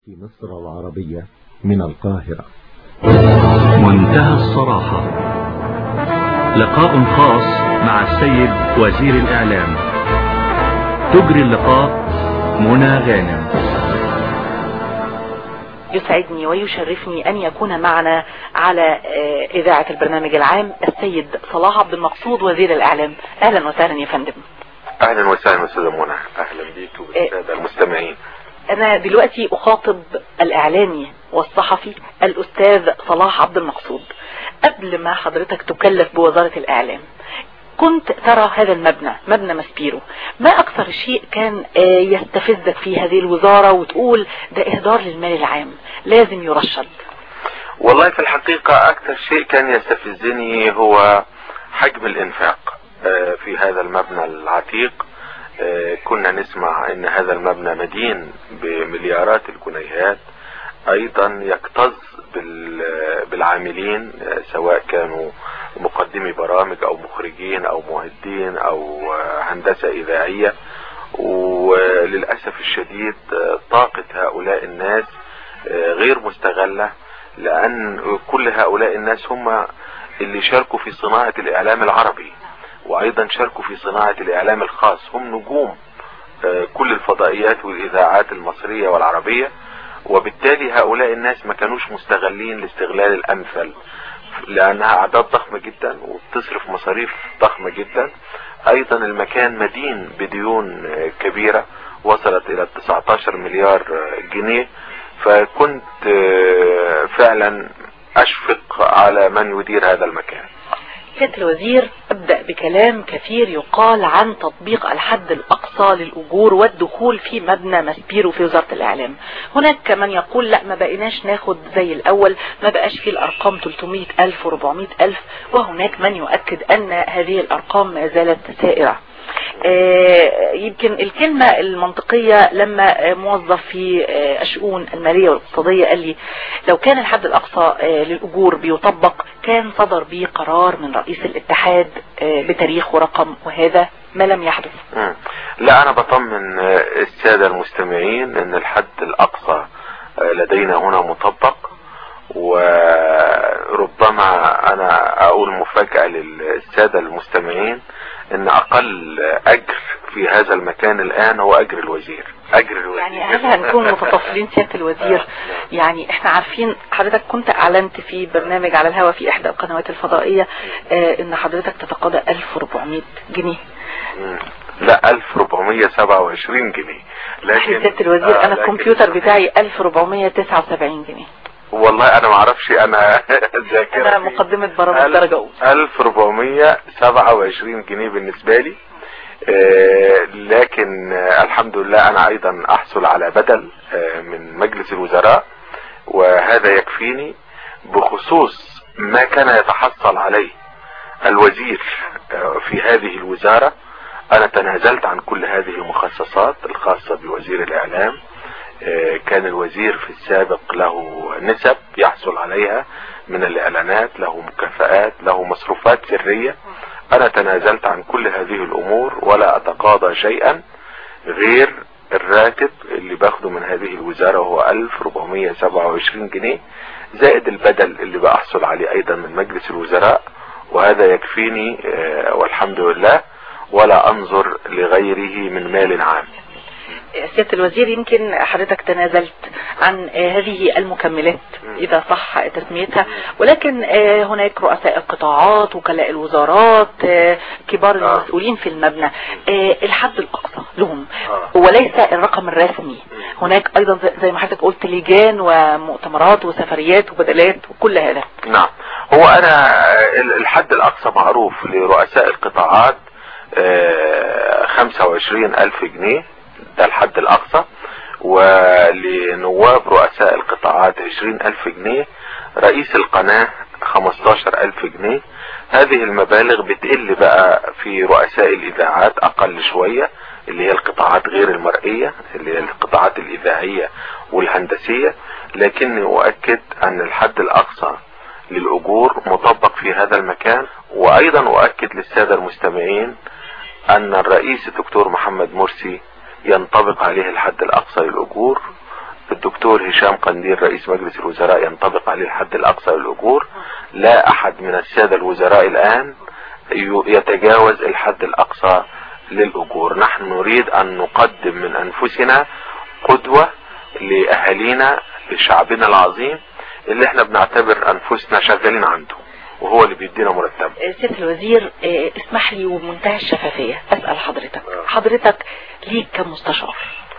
في مصر العربية من القاهرة منتهى الصراحة لقاء خاص مع السيد وزير الإعلام تجري اللقاء منى غانم يسعدني ويشرفني أن يكون معنا على إذاعة البرنامج العام السيد صلاح عبد المقصود وزير الإعلام أهلا وسهلا يا فندم اهلا وسهلا استاذه منى اهلا بيك وبالساده المستمعين أنا دلوقتي أخاطب الإعلامي والصحفي الأستاذ صلاح عبد المقصود قبل ما حضرتك تكلف بوزارة الإعلام كنت ترى هذا المبنى مبنى ماسبيرو ما أكثر شيء كان يستفزك في هذه الوزارة وتقول ده إهدار للمال العام لازم يرشد والله في الحقيقة اكثر شيء كان يستفزني هو حجم الانفاق في هذا المبنى العتيق كنا نسمع ان هذا المبنى مدين بمليارات الجنيهات ايضا يكتظ بالعاملين سواء كانوا مقدمي برامج او مخرجين او مهدين او هندسة اذاعية وللأسف الشديد طاقة هؤلاء الناس غير مستغلة لان كل هؤلاء الناس هم اللي شاركوا في صناعة الاعلام العربي وايضا شاركوا في صناعة الاعلام الخاص هم نجوم كل الفضائيات والاذاعات المصرية والعربية وبالتالي هؤلاء الناس ما كانوش مستغلين الاستغلال الامثل لانها اعداد ضخمة جدا وبتصرف مصاريف ضخمة جدا ايضا المكان مدين بديون كبيرة وصلت الى 19 مليار جنيه فكنت فعلا اشفق على من يدير هذا المكان سيادة الوزير ابدأ بكلام كثير يقال عن تطبيق الحد الأقصى للأجور والدخول في مبنى ماسبيرو في وزارة الإعلام هناك من يقول لا ما بقيناش ناخد زي الأول ما بقاش في الأرقام 300 ألف و 400 ألف وهناك من يؤكد أن هذه الأرقام ما زالت سائرة آه يمكن الكلمة المنطقية لما موظف في آه الشؤون المالية والاقتصادية قال لي لو كان الحد الأقصى آه للأجور بيطبق كان صدر به قرار من رئيس الاتحاد بتاريخ ورقم وهذا ما لم يحدث لا أنا بطمن السادة المستمعين أن الحد الأقصى لدينا هنا مطبق وربما أنا أقول مفاجأة للسادة المستمعين ان اقل اجر في هذا المكان الان هو اجر الوزير اجر الوزير يعني هل هنكون متطفلين سيادة الوزير يعني احنا عارفين حضرتك كنت اعلنت في برنامج على الهواء في احدى القنوات الفضائية اه ان حضرتك تتقاضى 1400 جنيه لا 1427 جنيه لكن سيادة الوزير انا الكمبيوتر بتاعي 1479 جنيه والله انا ما اعرفش انا ذاكرة انا مقدمة برامج درجة اولى 1427 جنيه بالنسبة لي آه لكن آه الحمد لله انا ايضا احصل على بدل آه من مجلس الوزراء وهذا يكفيني بخصوص ما كان يتحصل عليه الوزير في هذه الوزارة انا تنازلت عن كل هذه المخصصات الخاصة بوزير الاعلام كان الوزير في السابق له نسب يحصل عليها من الاعلانات له مكافآت له مصروفات سرية انا تنازلت عن كل هذه الامور ولا اتقاضى شيئا غير الراتب اللي باخده من هذه الوزارة وهو 1427 جنيه زائد البدل اللي بأحصل عليه ايضا من مجلس الوزراء وهذا يكفيني والحمد لله ولا انظر لغيره من مال عام سيادة الوزير يمكن حضرتك تنازلت عن هذه المكملات إذا صح تسميتها ولكن هناك رؤساء القطاعات وكلاء الوزارات كبار المسؤولين في المبنى الحد الأقصى لهم وليس الرقم الرسمي هناك أيضا زي ما حضرتك قلت لجان ومؤتمرات وسفريات وبدلات وكل هذا نعم هو أنا الحد الأقصى معروف لرؤساء القطاعات 25 ألف جنيه ده الحد الاقصى ولنواب رؤساء القطاعات عشرين الف جنيه رئيس القناة خمستاشر الف جنيه هذه المبالغ بتقل بقى في رؤساء الاذاعات اقل شوية اللي هي القطاعات غير المرئية اللي هي القطاعات الاذاعية والهندسية لكني اؤكد ان الحد الاقصى للاجور مطبق في هذا المكان وايضا اؤكد للسادة المستمعين ان الرئيس الدكتور محمد مرسي ينطبق عليه الحد الاقصى للاجور الدكتور هشام قنديل رئيس مجلس الوزراء ينطبق عليه الحد الاقصى للاجور لا احد من السادة الوزراء الان ي- يتجاوز الحد الاقصى للاجور نحن نريد ان نقدم من انفسنا قدوة لاهالينا لشعبنا العظيم اللي احنا بنعتبر انفسنا شغالين عنده وهو اللي بيدينا مرتب آه، سيادة الوزير آه، اسمح لي وبمنتهى الشفافية اسأل حضرتك حضرتك ليك كم مستشار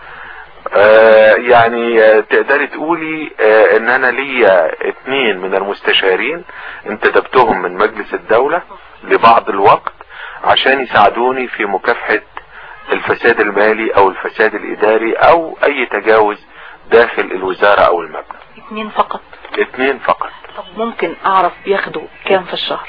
آه يعني آه، تقدري تقولي آه ان انا ليا اتنين من المستشارين انتدبتهم من مجلس الدولة لبعض الوقت عشان يساعدوني في مكافحة الفساد المالي او الفساد الاداري او اي تجاوز داخل الوزارة او المبنى اتنين فقط اتنين فقط طب ممكن اعرف بياخدوا كام في الشهر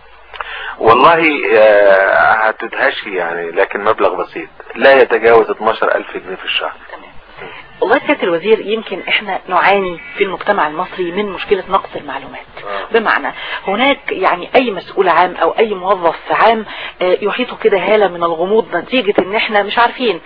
والله آه هتدهشي يعني لكن مبلغ بسيط لا يتجاوز 12 الف جنيه في الشهر تمام والله سيادة الوزير يمكن احنا نعاني في المجتمع المصري من مشكلة نقص المعلومات آه. بمعنى هناك يعني اي مسؤول عام او اي موظف عام آه، يحيطه كده هالة من الغموض نتيجة ان احنا مش عارفين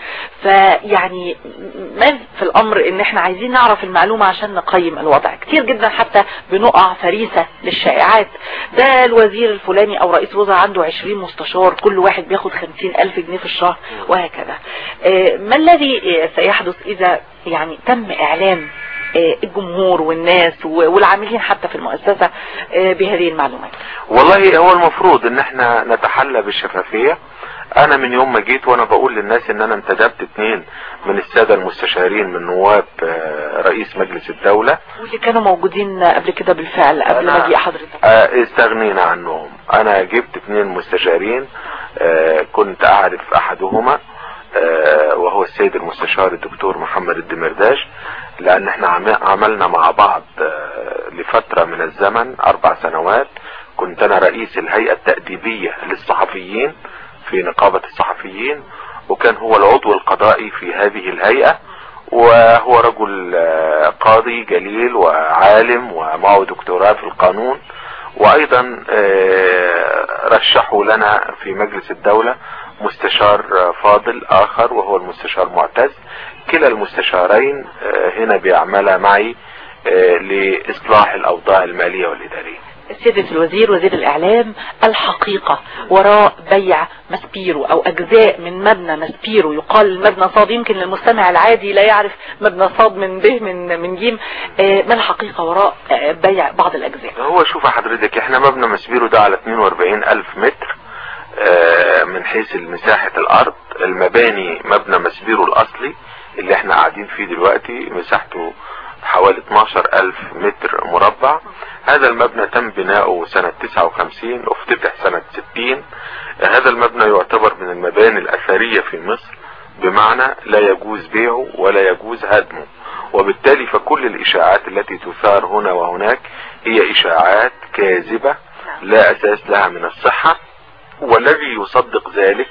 فيعني ما في الامر ان احنا عايزين نعرف المعلومة عشان نقيم الوضع كتير جدا حتى بنقع فريسة للشائعات ده الوزير الفلاني او رئيس الوزراء عنده 20 مستشار كل واحد بياخد 50 الف جنيه في الشهر وهكذا آه، ما الذي آه، سيحدث اذا يعني تم اعلام آه، الجمهور والناس و- والعاملين حتى في المؤسسة آه، بهذه المعلومات والله هو المفروض ان احنا نتحلى بالشفافية انا من يوم ما جيت وانا بقول للناس ان انا انتدبت اتنين من السادة المستشارين من نواب آه، رئيس مجلس الدولة واللي كانوا موجودين قبل كده بالفعل قبل أنا- ما جه حضرتك آه، استغنينا عنهم انا جبت اتنين مستشارين آه، كنت اعرف احدهما آه، وهو السيد المستشار الدكتور محمد الدمرداش لان احنا عم- عملنا مع بعض آه، لفترة من الزمن اربع سنوات كنت انا رئيس الهيئة التأديبية للصحفيين في نقابة الصحفيين وكان هو العضو القضائي في هذه الهيئة وهو رجل آه، قاضي جليل وعالم ومعه دكتوراه في القانون وايضا آه، رشحوا لنا في مجلس الدولة مستشار آه، فاضل اخر وهو المستشار معتز كلا المستشارين آه، هنا بيعملا معي آه، لاصلاح الاوضاع المالية والادارية سيادة الوزير وزير الإعلام الحقيقة وراء بيع ماسبيرو أو أجزاء من مبنى ماسبيرو يقال المبنى صاد يمكن للمستمع العادي لا يعرف مبنى صاد من به من من جيم آه، ما الحقيقة وراء آه، بيع بعض الأجزاء هو شوف حضرتك احنا مبنى مسبيرو ده على 42 الف متر آه، من حيث مساحة الارض المباني مبنى مسبيرو الاصلي اللي احنا قاعدين فيه دلوقتي مساحته حوالي 12 الف متر مربع هذا المبنى تم بناؤه سنة 59 افتتح سنة 60 هذا المبنى يعتبر من المباني الاثرية في مصر بمعنى لا يجوز بيعه ولا يجوز هدمه وبالتالي فكل الاشاعات التي تثار هنا وهناك هي اشاعات كاذبة لا اساس لها من الصحة والذي يصدق ذلك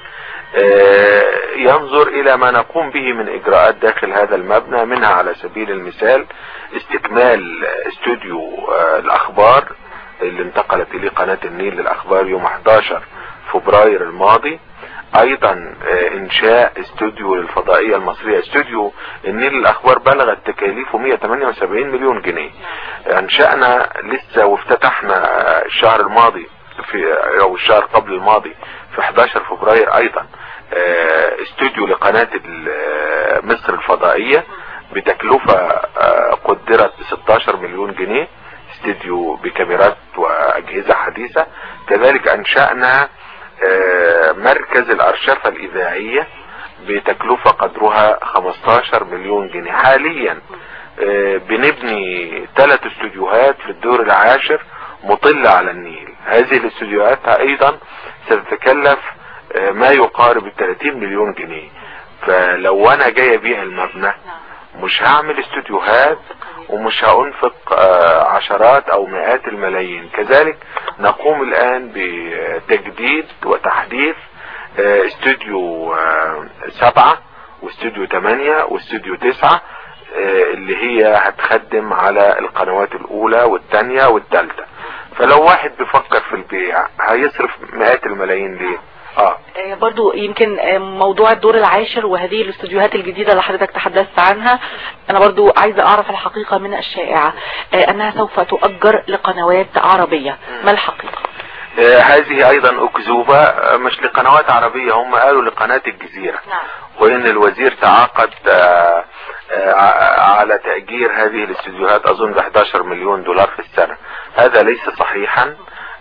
آه، ينظر الى ما نقوم به من اجراءات داخل هذا المبنى منها على سبيل المثال استكمال استوديو آه، الاخبار اللي انتقلت اليه قناة النيل للاخبار يوم 11 فبراير الماضي ايضا آه، انشاء استوديو للفضائية المصرية استوديو النيل للاخبار بلغت تكاليفه 178 مليون جنيه انشأنا لسه وافتتحنا آه، الشهر الماضي في او الشهر قبل الماضي في 11 فبراير ايضا آه، استوديو لقناة ال- آه، مصر الفضائية بتكلفة آه، قدرت ب 16 مليون جنيه استوديو بكاميرات واجهزة حديثة كذلك انشأنا آه، مركز الارشفة الاذاعية بتكلفة قدرها 15 مليون جنيه حاليا آه، بنبني ثلاث استوديوهات في الدور العاشر مطلة على النيل هذه الاستوديوهات ايضا ستتكلف آه، ما يقارب ال 30 مليون جنيه فلو انا جاي ابيع المبنى مش هعمل استوديوهات ومش هأنفق آه، عشرات او مئات الملايين كذلك نقوم الان بتجديد وتحديث آه، استوديو آه، سبعة واستوديو تمانية واستوديو تسعة آه، اللي هي هتخدم على القنوات الاولى والتانية والتالتة فلو واحد بيفكر في البيع هيصرف مئات الملايين ليه اه آه، برضو يمكن آه، موضوع الدور العاشر وهذه الاستوديوهات الجديدة اللي حضرتك تحدثت عنها انا برضو عايزة اعرف الحقيقة من الشائعة آه، انها سوف تؤجر لقنوات عربية ما الحقيقة آه، هذه ايضا اكذوبة آه، مش لقنوات عربية هم قالوا لقناة الجزيرة نعم وان الوزير تعاقد آه، آه، ع- على تأجير هذه الاستديوهات اظن ب 11 مليون دولار في السنة هذا ليس صحيحا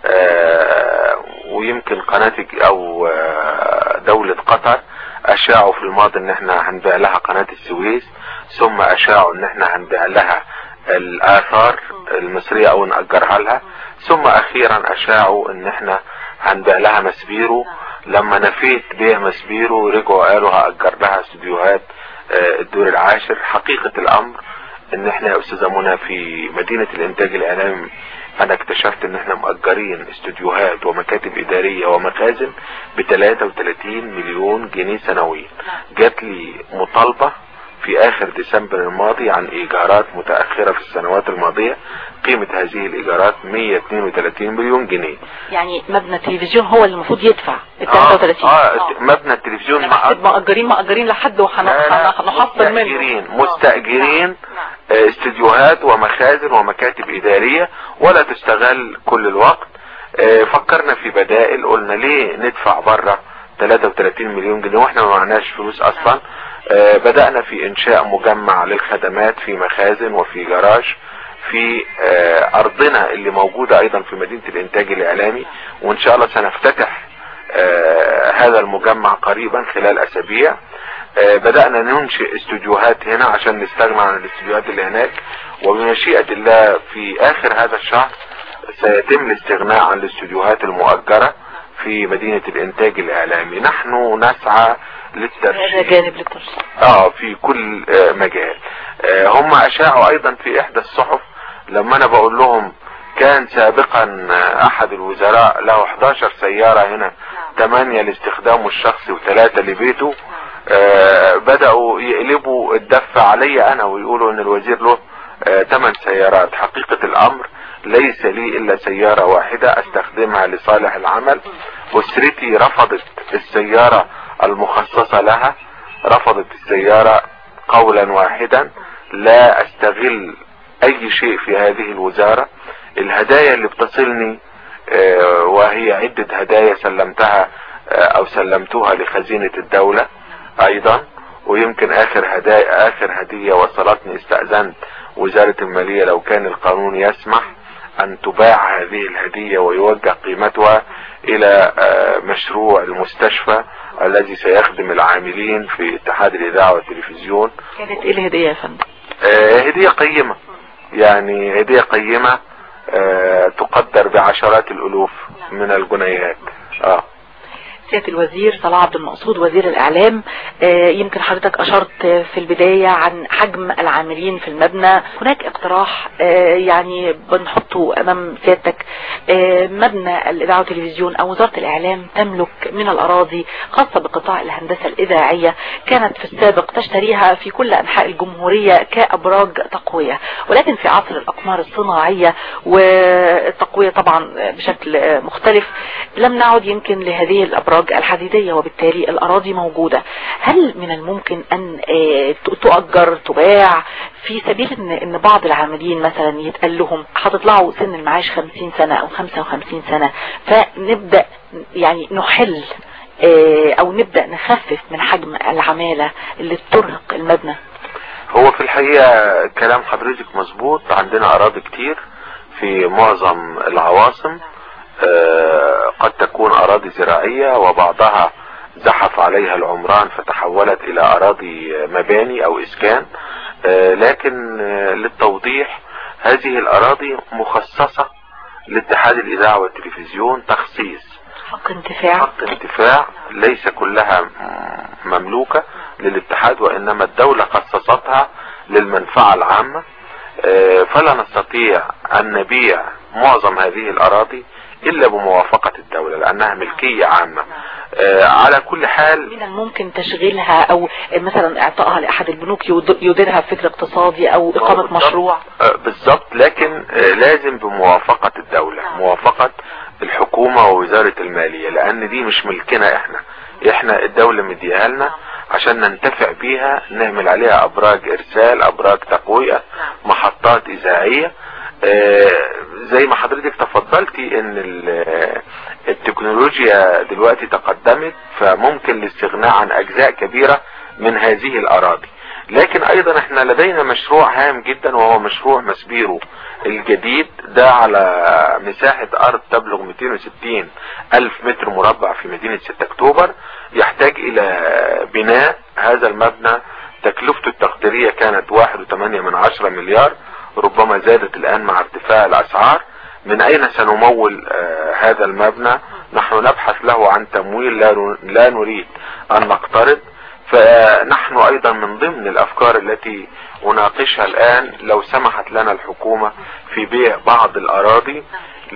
آه، ويمكن قناة الج- او آه، دولة قطر اشاعوا في الماضي ان احنا هنبيع لها قناة السويس ثم اشاعوا ان احنا هنبيع لها الاثار المصرية او نأجرها لها ثم اخيرا اشاعوا ان احنا هنبيع لها مسبيرو لما نفيت بيع مسبيرو رجعوا قالوا هأجر لها استديوهات آه، الدور العاشر حقيقة الامر ان احنا يا استاذة منى في مدينة الانتاج الاعلامي انا اكتشفت ان احنا مأجرين استوديوهات ومكاتب ادارية ومخازن ب 33 مليون جنيه سنويا جات لي مطالبة في اخر ديسمبر الماضي عن ايجارات متأخرة في السنوات الماضية قيمة هذه الايجارات 132 مليون جنيه يعني مبنى التلفزيون هو اللي المفروض يدفع ال اه, 33 آه مبنى التلفزيون أنا بحسب مأجرين مأجرين لحد لا، لا، وهنحصل منه مستأجرين آه. مستأجرين نعم، نعم. آه، استديوهات ومخازن ومكاتب إدارية ولا تستغل كل الوقت آه، فكرنا في بدائل قلنا ليه ندفع بره 33 مليون جنيه واحنا ما معناش فلوس اصلا آه، بدأنا في انشاء مجمع للخدمات في مخازن وفي جراج في آه، ارضنا اللي موجودة ايضا في مدينة الانتاج الاعلامي وان شاء الله سنفتتح آه، هذا المجمع قريبا خلال اسابيع آه، بدأنا ننشئ استوديوهات هنا عشان نستغنى عن الاستوديوهات اللي هناك وبمشيئة الله في اخر هذا الشهر سيتم الاستغناء عن الاستوديوهات المؤجرة في مدينة الانتاج الاعلامي نحن نسعى هذا للترشيد جانب للترشيد اه في كل آه، مجال آه، هم اشاعوا ايضا في احدى الصحف لما انا بقول لهم كان سابقا آه، احد الوزراء له 11 سيارة هنا 8 لاستخدامه الشخصي وثلاثة لبيته آه، بدأوا يقلبوا الدفة علي انا ويقولوا ان الوزير له 8 سيارات حقيقة الامر ليس لي الا سيارة واحدة استخدمها لصالح العمل اسرتي رفضت السيارة المخصصة لها رفضت السيارة قولا واحدا لا استغل اي شيء في هذه الوزارة الهدايا اللي بتصلني آه، وهي عدة هدايا سلمتها آه، او سلمتها لخزينة الدولة ايضا ويمكن اخر هدايا اخر هدية وصلتني استأذنت وزارة المالية لو كان القانون يسمح ان تباع هذه الهدية ويوجه قيمتها الى آه، مشروع المستشفى الذي سيخدم العاملين في اتحاد الاذاعة والتلفزيون كانت ايه الهدية يا فندم آه، هدية قيمة يعني هدية قيمة آه، تقدر بعشرات الالوف من الجنيهات اه سيادة الوزير صلاح عبد المقصود وزير الإعلام آه، يمكن حضرتك أشرت في البداية عن حجم العاملين في المبنى هناك اقتراح آه، يعني بنحطه أمام سيادتك آه، مبنى الإذاعة والتلفزيون أو وزارة الإعلام تملك من الأراضي خاصة بقطاع الهندسة الإذاعية كانت في السابق تشتريها في كل أنحاء الجمهورية كأبراج تقوية ولكن في عصر الأقمار الصناعية والتقوية طبعا بشكل مختلف لم نعد يمكن لهذه الأبراج الحديدية وبالتالي الأراضي موجودة هل من الممكن أن آه، تؤجر تباع في سبيل ان ان بعض العاملين مثلا يتقال لهم هتطلعوا سن المعاش 50 سنة او 55 سنة فنبدأ يعني نحل آه، او نبدأ نخفف من حجم العمالة اللي بترهق المبنى هو في الحقيقة كلام حضرتك مظبوط عندنا اراضي كتير في معظم العواصم آه، قد تكون اراضي زراعية وبعضها زحف عليها العمران فتحولت الى اراضي مباني او اسكان آه، لكن آه، للتوضيح هذه الاراضي مخصصة لاتحاد الاذاعة والتلفزيون تخصيص حق انتفاع حق انتفاع ليس كلها م- مملوكة للاتحاد وانما الدولة خصصتها للمنفعة العامة آه، فلا نستطيع ان نبيع معظم هذه الاراضي الا بموافقة الدولة لانها ملكية عامة آه، على كل حال من الممكن تشغيلها او مثلا اعطائها لاحد البنوك يد- يديرها بفكر اقتصادي او اقامة بالضبط. مشروع آه، بالضبط لكن آه، لازم بموافقة الدولة موافقة الحكومة ووزارة المالية لان دي مش ملكنا احنا احنا الدولة مديها لنا عشان ننتفع بيها نعمل عليها ابراج ارسال ابراج تقوية محطات اذاعية آه، زي ما حضرتك تفضلتي ان ال- التكنولوجيا دلوقتي تقدمت فممكن الاستغناء عن اجزاء كبيرة من هذه الاراضي لكن ايضا احنا لدينا مشروع هام جدا وهو مشروع مسبيرو الجديد ده على مساحة ارض تبلغ 260 الف متر مربع في مدينة 6 اكتوبر يحتاج الى بناء هذا المبنى تكلفته التقديرية كانت واحد وثمانية من عشرة مليار ربما زادت الان مع ارتفاع الاسعار من اين سنمول آه هذا المبنى نحن نبحث له عن تمويل لا, ن- لا نريد ان نقترض فنحن ايضا من ضمن الافكار التي اناقشها الان لو سمحت لنا الحكومة في بيع بعض الاراضي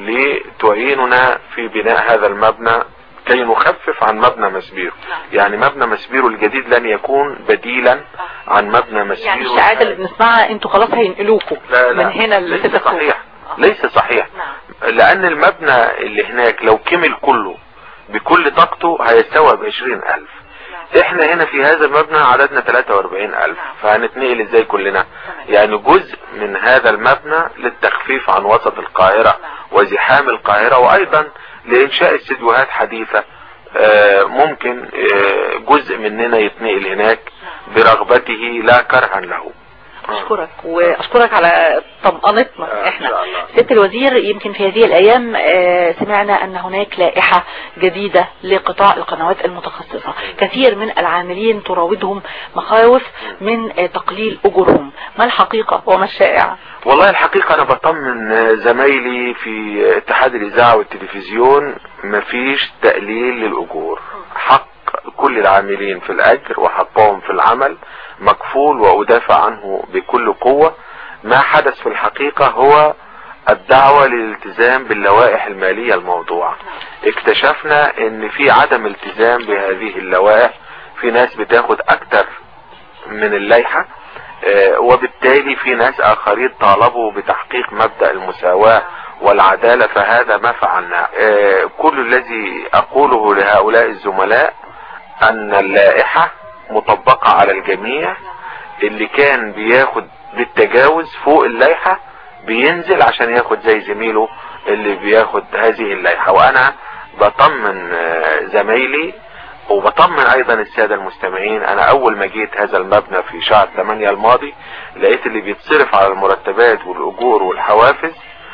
لتعيننا في بناء هذا المبنى كي نخفف عن مبنى مسبيرو يعني مبنى مسبيرو الجديد لن يكون بديلا عن مبنى مسبيرو يعني الشهادة اللي بنسمعها انتوا خلاص هينقلوكوا لا لا من هنا ليس لستة اكتوبر صحيح ليس صحيح نعم. لان المبنى اللي هناك لو كمل كله بكل طاقته هيستوعب عشرين الف احنا هنا في هذا المبنى عددنا 43 الف فهنتنقل ازاي كلنا يعني جزء من هذا المبنى للتخفيف عن وسط القاهرة وزحام القاهرة وايضا لانشاء استديوهات حديثة آه، ممكن آه، جزء مننا يتنقل هناك برغبته لا كرها له اشكرك واشكرك على طمأنتنا آه، إن احنا شاء الله. ست الوزير يمكن في هذه الايام آه، سمعنا ان هناك لائحة جديدة لقطاع القنوات المتخصصة كثير من العاملين تراودهم مخاوف من آه، تقليل اجورهم ما الحقيقة وما الشائع والله الحقيقة انا بطمن زمايلي في اتحاد الاذاعة والتلفزيون مفيش تقليل للاجور حق كل العاملين في الاجر وحقهم في العمل مكفول وادافع عنه بكل قوة ما حدث في الحقيقة هو الدعوة للالتزام باللوائح المالية الموضوعة اكتشفنا ان في عدم التزام بهذه اللوائح في ناس بتاخد اكتر من اللائحة آه، وبالتالي في ناس اخرين طالبوا بتحقيق مبدأ المساواة والعدالة فهذا ما فعلنا آه، كل الذي اقوله لهؤلاء الزملاء ان اللائحة مطبقة على الجميع اللي كان بياخد بالتجاوز فوق اللائحة بينزل عشان ياخد زي زميله اللي بياخد هذه اللائحة وانا بطمن آه، زمايلي وبطمن ايضا السادة المستمعين انا اول ما جيت هذا المبنى في شهر 8 الماضي لقيت اللي بيتصرف على المرتبات والاجور والحوافز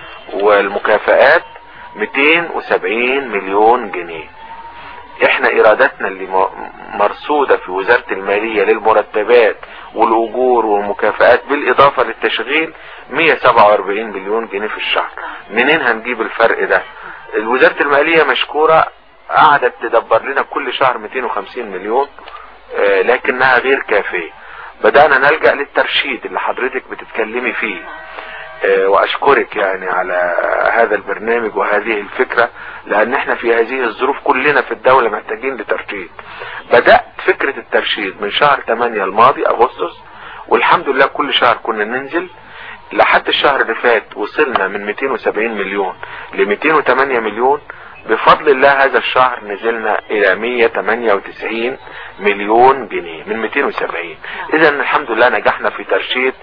والمكافآت 270 مليون جنيه احنا ارادتنا اللي م- مرصودة في وزارة المالية للمرتبات والاجور والمكافآت بالاضافة للتشغيل 147 مليون جنيه في الشهر منين هنجيب الفرق ده وزارة المالية مشكورة قعدت تدبر لنا كل شهر 250 مليون آه، لكنها غير كافية بدأنا نلجأ للترشيد اللي حضرتك بتتكلمي فيه آه، واشكرك يعني على هذا البرنامج وهذه الفكرة لان احنا في هذه الظروف كلنا في الدولة محتاجين لترشيد بدأت فكرة الترشيد من شهر 8 الماضي اغسطس والحمد لله كل شهر كنا ننزل لحد الشهر اللي فات وصلنا من 270 مليون ل 208 مليون بفضل الله هذا الشهر نزلنا الى 198 مليون جنيه من 270 اذا الحمد لله نجحنا في ترشيد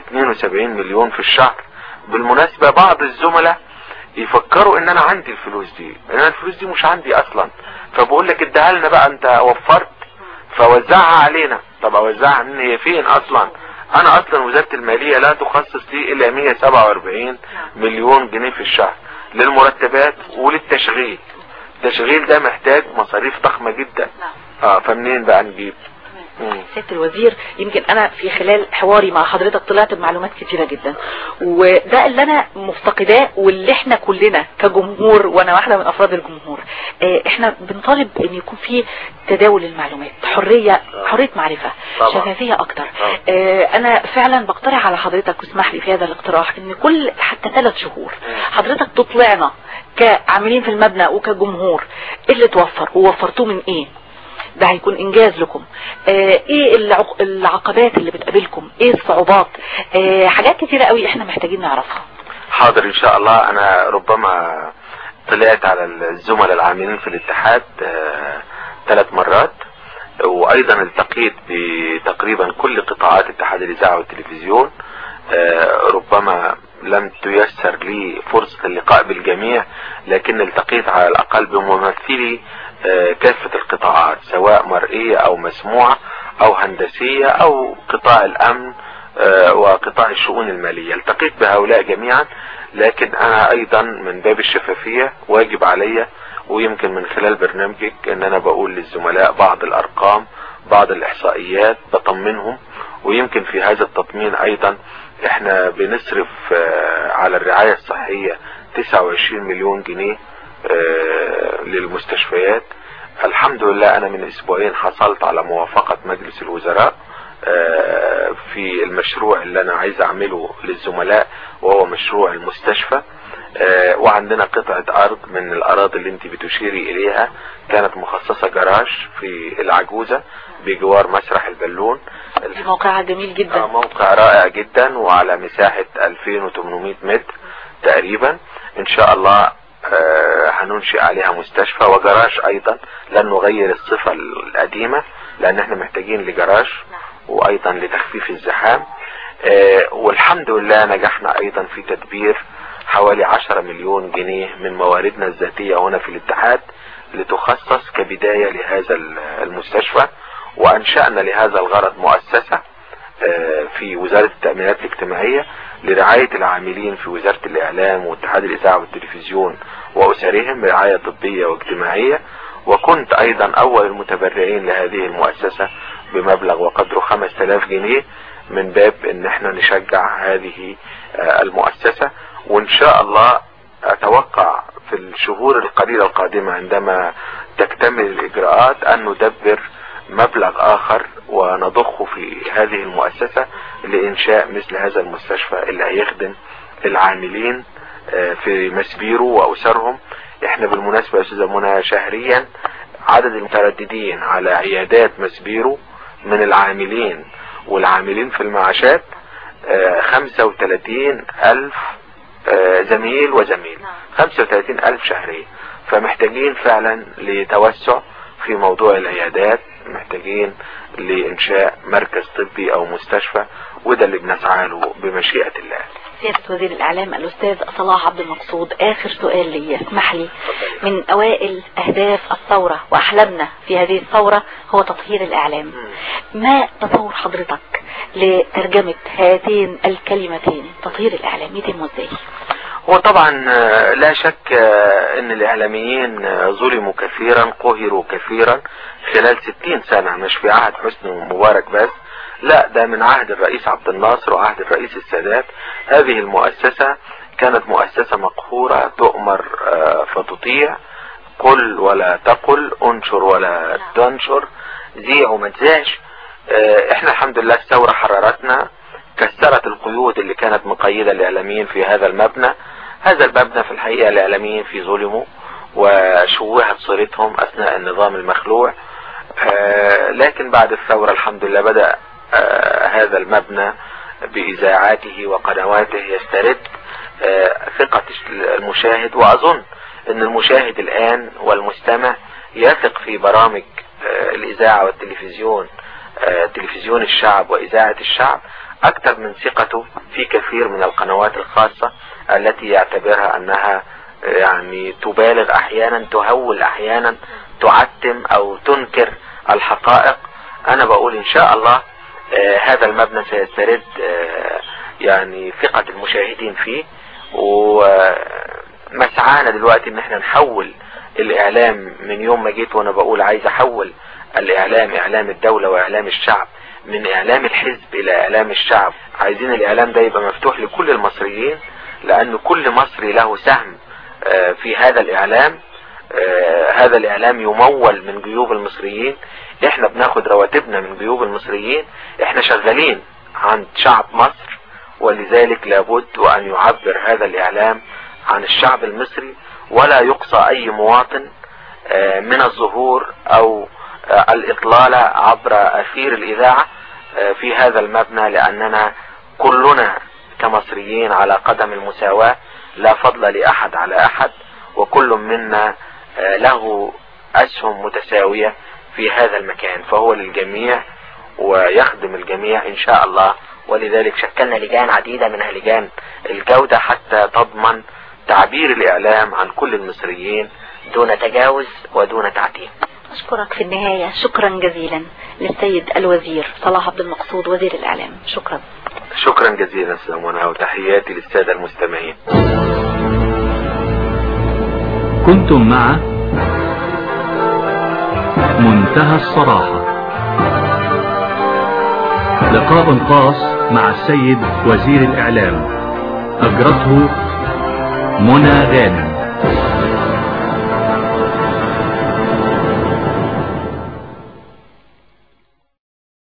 72 مليون في الشهر بالمناسبة بعض الزملاء يفكروا ان انا عندي الفلوس دي انا الفلوس دي مش عندي اصلا فبقول لك اديها لنا بقى انت وفرت فوزعها علينا طب اوزعها من هي فين اصلا انا اصلا وزارة المالية لا تخصص لي الا 147 مليون جنيه في الشهر للمرتبات وللتشغيل التشغيل ده محتاج مصاريف ضخمة جدا اه فمنين بقى نجيب مم. سيادة الوزير يمكن انا في خلال حواري مع حضرتك طلعت بمعلومات كتيرة جدا وده اللي انا مفتقداه واللي احنا كلنا كجمهور وانا واحدة من افراد الجمهور اه احنا بنطالب ان يكون في تداول المعلومات حرية حرية معرفة طبعا. شفافية اكتر طبعا. اه انا فعلا بقترح على حضرتك واسمح لي في هذا الاقتراح ان كل حتى ثلاث شهور حضرتك تطلعنا كعاملين في المبنى وكجمهور ايه اللي توفر ووفرتوه من ايه ده هيكون انجاز لكم آه ايه العق... العقبات اللي بتقابلكم ايه الصعوبات آه حاجات كتيرة قوي احنا محتاجين نعرفها حاضر ان شاء الله انا ربما طلعت على الزملاء العاملين في الاتحاد ثلاث مرات وايضا التقيت بتقريبا كل قطاعات اتحاد الاذاعه والتلفزيون ربما لم تيسر لي فرصة اللقاء بالجميع لكن التقيت على الاقل بممثلي كافة القطاعات سواء مرئية او مسموعة او هندسية او قطاع الامن وقطاع الشؤون المالية التقيت بهؤلاء جميعا لكن انا ايضا من باب الشفافية واجب علي ويمكن من خلال برنامجك ان انا بقول للزملاء بعض الارقام بعض الاحصائيات بطمنهم ويمكن في هذا التطمين ايضا احنا بنصرف على الرعاية الصحية 29 مليون جنيه للمستشفيات الحمد لله انا من اسبوعين حصلت على موافقة مجلس الوزراء في المشروع اللي انا عايز اعمله للزملاء وهو مشروع المستشفى وعندنا قطعة ارض من الاراضي اللي انت بتشيري اليها كانت مخصصة جراج في العجوزة بجوار مسرح البالون موقعها جميل جدا موقع رائع جدا وعلى مساحة 2800 متر تقريبا ان شاء الله هننشئ عليها مستشفى وجراج ايضا لن نغير الصفة القديمة لان احنا محتاجين لجراج وايضا لتخفيف الزحام والحمد لله نجحنا ايضا في تدبير حوالي 10 مليون جنيه من مواردنا الذاتية هنا في الاتحاد لتخصص كبداية لهذا المستشفى وانشأنا لهذا الغرض مؤسسة في وزارة التأمينات الاجتماعية لرعاية العاملين في وزارة الاعلام واتحاد الاذاعة والتلفزيون واسرهم برعاية طبية واجتماعية وكنت ايضا اول المتبرعين لهذه المؤسسة بمبلغ وقدره 5000 جنيه من باب ان احنا نشجع هذه المؤسسة وان شاء الله اتوقع في الشهور القليلة القادمة عندما تكتمل الاجراءات ان ندبر مبلغ اخر ونضخه في هذه المؤسسة لانشاء مثل هذا المستشفى اللي هيخدم العاملين في مسبيرو واسرهم احنا بالمناسبة يا استاذة منى شهريا عدد المترددين على عيادات مسبيرو من العاملين والعاملين في المعاشات خمسة وثلاثين الف زميل وزميل خمسة وثلاثين الف شهريا فمحتاجين فعلا لتوسع في موضوع العيادات محتاجين لانشاء مركز طبي او مستشفى وده اللي بنسعى له بمشيئة الله سيادة وزير الإعلام الأستاذ صلاح عبد المقصود آخر سؤال لي اسمح لي من أوائل أهداف الثورة وأحلامنا في هذه الثورة هو تطهير الإعلام ما تصور حضرتك لترجمة هاتين الكلمتين تطهير الإعلام يتم ازاي؟ هو طبعا لا شك ان الاعلاميين ظلموا كثيرا قهروا كثيرا خلال ستين سنة مش في عهد حسني مبارك بس لا ده من عهد الرئيس عبد الناصر وعهد الرئيس السادات هذه المؤسسة كانت مؤسسة مقهورة تؤمر فتطيع قل ولا تقل انشر ولا تنشر ذيع وما تذيعش احنا الحمد لله الثورة حررتنا كسرت القيود اللي كانت مقيدة الاعلاميين في هذا المبنى هذا المبنى في الحقيقة الاعلاميين في ظلموا وشوهت صورتهم اثناء النظام المخلوع لكن بعد الثورة الحمد لله بدأ هذا المبنى بإذاعاته وقنواته يسترد ثقة المشاهد وأظن أن المشاهد الآن والمستمع يثق في برامج الإذاعة والتلفزيون تلفزيون الشعب وإذاعة الشعب أكثر من ثقته في كثير من القنوات الخاصة التي يعتبرها أنها يعني تبالغ أحيانا تهول أحيانا تعتم أو تنكر الحقائق أنا بقول إن شاء الله آه هذا المبنى سيسترد آه يعني ثقة المشاهدين فيه ومسعانا دلوقتي ان احنا نحول الاعلام من يوم ما جيت وانا بقول عايز احول الاعلام اعلام الدولة واعلام الشعب من اعلام الحزب الى اعلام الشعب عايزين الاعلام ده يبقى مفتوح لكل المصريين لان كل مصري له سهم آه في هذا الاعلام هذا الاعلام يمول من جيوب المصريين احنا بناخد رواتبنا من جيوب المصريين احنا شغالين عند شعب مصر ولذلك لابد وان يعبر هذا الاعلام عن الشعب المصري ولا يقصى اي مواطن من الظهور او الاطلالة عبر اثير الاذاعة في هذا المبنى لاننا كلنا كمصريين على قدم المساواة لا فضل لاحد على احد وكل منا آه، له أسهم متساوية في هذا المكان فهو للجميع ويخدم الجميع إن شاء الله ولذلك شكلنا لجان عديدة منها لجان الجودة حتى تضمن تعبير الإعلام عن كل المصريين دون تجاوز ودون تعتيم أشكرك في النهاية شكرا جزيلا للسيد الوزير صلاح عبد المقصود وزير الإعلام شكرا شكرا جزيلا سلامونا وتحياتي للسادة المستمعين كنتم مع منتهى الصراحة لقاء خاص مع السيد وزير الإعلام أجرته منى غانم